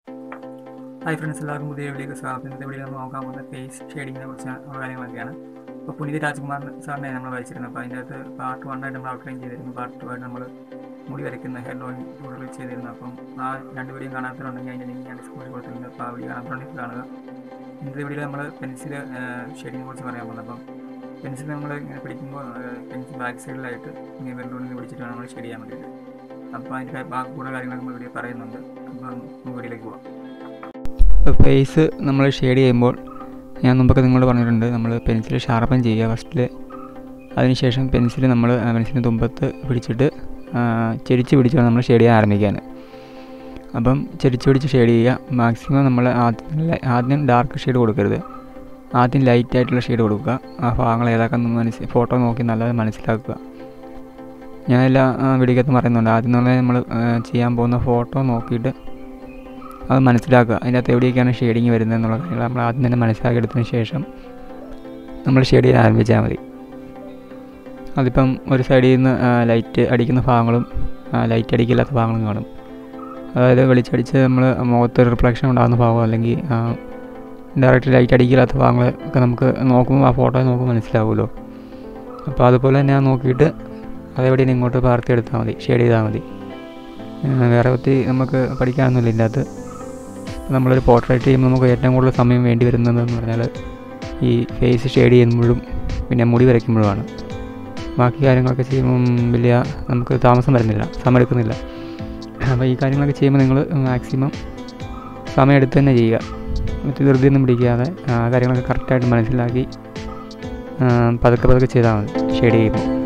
hi friends എല്ലാവർക്കും പുതിയ വീഡിയോക്ക് സ്വാഗതം ഇന്നത്തെ വീഡിയോ നമ്മൾ നോക്കാൻ പോകുന്നത് ഫേസ് ഷെയ്ഡിങ്ങിനെ കുറിച്ച് ഉള്ള കാര്യങ്ങളൊക്കെയാണ് ഇപ്പോൾ പുനിത് രാജ്കുമാർ സാറിനെ നമ്മൾ വായിച്ചിരുന്നത് അപ്പോൾ അതിൻ്റെ അകത്ത് പാർട്ട് വണ്ണായിട്ട് നമ്മൾ ഔട്ട്ലൈൻ ചെയ്തിരുന്നു പാർട്ട് ടു ആയിട്ട് നമ്മൾ മുടി വരയ്ക്കുന്ന ഹെയർ ലോയിൻ കൂടുതൽ ചെയ്തിരുന്നു അപ്പം ആ രണ്ട് വീഡിയോ കാണാത്തതുണ്ടെങ്കിൽ അതിൻ്റെ ലിങ്ക് ഞാൻ ഡിസ്ക്രിപ്ഷനിൽ കൊടുത്തിട്ടുണ്ട് അപ്പോൾ ആ വീഡിയോ കാണാത്തതുണ്ടെങ്കിൽ കാണുക ഇന്നത്തെ വീഡിയോയിൽ നമ്മൾ പെൻസിൽ ഷെയ്ഡിങ്ങിനെ കുറിച്ച് പറയാൻ പോകുന്നത് അപ്പം പെൻസിൽ നമ്മൾ ഇങ്ങനെ പിടിക്കുമ്പോൾ പെൻസിൽ ബാക്ക് സൈഡിലായിട്ട് ഇങ്ങനെ വെള്ളുള്ളിൽ പിടിച്ചിട്ട് വേണം നമ്മൾ ഷെയ്ഡ് ചെയ്യാൻ വേണ്ടിയിട്ട് അപ്പോൾ അതിൻ്റെ ബാക്കി കൂടുതൽ കാര്യങ്ങൾ നമ്മൾ വീഡിയോ പറയുന്നുണ്ട് അപ്പം നമുക്ക് വീഡിയോയിലേക്ക് പോകാം ഇപ്പോൾ ഫേസ് നമ്മൾ ഷെയ്ഡ് ചെയ്യുമ്പോൾ ഞാൻ മുമ്പൊക്കെ നിങ്ങളോട് പറഞ്ഞിട്ടുണ്ട് നമ്മൾ പെൻസിൽ ഷാർപ്പൻ ചെയ്യുക ഫസ്റ്റിൽ അതിനുശേഷം പെൻസിൽ നമ്മൾ പെൻസിലിൻ്റെ തുമ്പത്ത് പിടിച്ചിട്ട് ആ, ചെരിച്ച് പിടിച്ചാണ് നമ്മൾ ഷെയ്ഡ് ചെയ്യാൻ ആരംഭിക്കാൻ അപ്പം ചെരിച്ച് പിടിച്ച് ഷെയ്ഡ് ചെയ്യുക മാക്സിമം നമ്മൾ ആദ്യം ലൈ- ആദ്യം ഡാർക്ക് ഷെയ്ഡ് കൊടുക്കരുത് ആദ്യം ലൈറ്റ് ആയിട്ടുള്ള ഷെയ്ഡ് കൊടുക്കുക ആ ഭാഗങ്ങൾ ഏതാക്കാന്ന് മനസ്സിൽ ഫോട്ടോ നോക്കി നല്ലത് മനസ്സിലാക്കുക ഞാൻ എല്ലാ വീഡിയോക്കകത്തും പറയുന്നുണ്ട് ആദ്യം നമ്മൾ നമ്മൾ ചെയ്യാൻ പോകുന്ന ഫോട്ടോ നോക്കിയിട്ട് അത് മനസ്സിലാക്കുക അതിൻ്റെ അകത്ത് എവിടെയൊക്കെയാണ് ഷെയ്ഡിങ് വരുന്നത് എന്നുള്ള കാര്യങ്ങൾ നമ്മൾ ആദ്യം തന്നെ മനസ്സിലാക്കിയെടുത്തതിന് ശേഷം നമ്മൾ ഷെയ്ഡ് ചെയ്യാൻ ആരംഭിച്ചാൽ മതി അതിപ്പം ഒരു സൈഡിൽ നിന്ന് ലൈറ്റ് അടിക്കുന്ന ഭാഗങ്ങളും ലൈറ്റ് അടിക്കില്ലാത്ത ഭാഗങ്ങളും കാണും അതായത് വെളിച്ചടിച്ച് നമ്മൾ മുഖത്ത് റിഫ്ലക്ഷൻ ഉണ്ടാകുന്ന ഭാഗം അല്ലെങ്കിൽ ഡയറക്റ്റ് ലൈറ്റ് അടിക്കില്ലാത്ത ഭാഗങ്ങൾ ഒക്കെ നമുക്ക് നോക്കുമ്പോൾ ആ ഫോട്ടോ നോക്കുമ്പോൾ മനസ്സിലാവുമല്ലോ അപ്പോൾ അതുപോലെ തന്നെ ആ നോക്കിയിട്ട് അതെവിടെയും ഇങ്ങോട്ട് പാർത്തിയെടുത്താൽ മതി ഷെയ്ഡ് ചെയ്താൽ മതി ആ, വേറെ ഒത്തിരി നമുക്ക് പഠിക്കാനൊന്നുമില്ല ഇതിൻ്റെ അകത്ത് നമ്മളൊരു പോർട്രേറ്റ് ചെയ്യുമ്പോൾ നമുക്ക് ഏറ്റവും കൂടുതൽ സമയം വേണ്ടി വരുന്നതെന്ന് പറഞ്ഞാൽ ഈ ഫേസ് ഷെയ്ഡ് ചെയ്യുമ്പോഴും പിന്നെ മുടി വരയ്ക്കുമ്പോഴുമാണ് ബാക്കി കാര്യങ്ങളൊക്കെ ചെയ്യുമ്പം വലിയ നമുക്ക് താമസം വരുന്നില്ല സമയം എടുക്കുന്നില്ല അപ്പോൾ ഈ കാര്യങ്ങളൊക്കെ ചെയ്യുമ്പോൾ നിങ്ങൾ മാക്സിമം സമയം എടുത്ത് തന്നെ ചെയ്യുക മറ്റു ധൃതിയൊന്നും പിടിക്കാതെ ആ കാര്യങ്ങളൊക്കെ കറക്റ്റായിട്ട് മനസ്സിലാക്കി ആ, പതുക്കെ പതുക്കെ ചെയ്താൽ മതി ഷെയ്ഡ് ചെയ്യുമ്പോൾ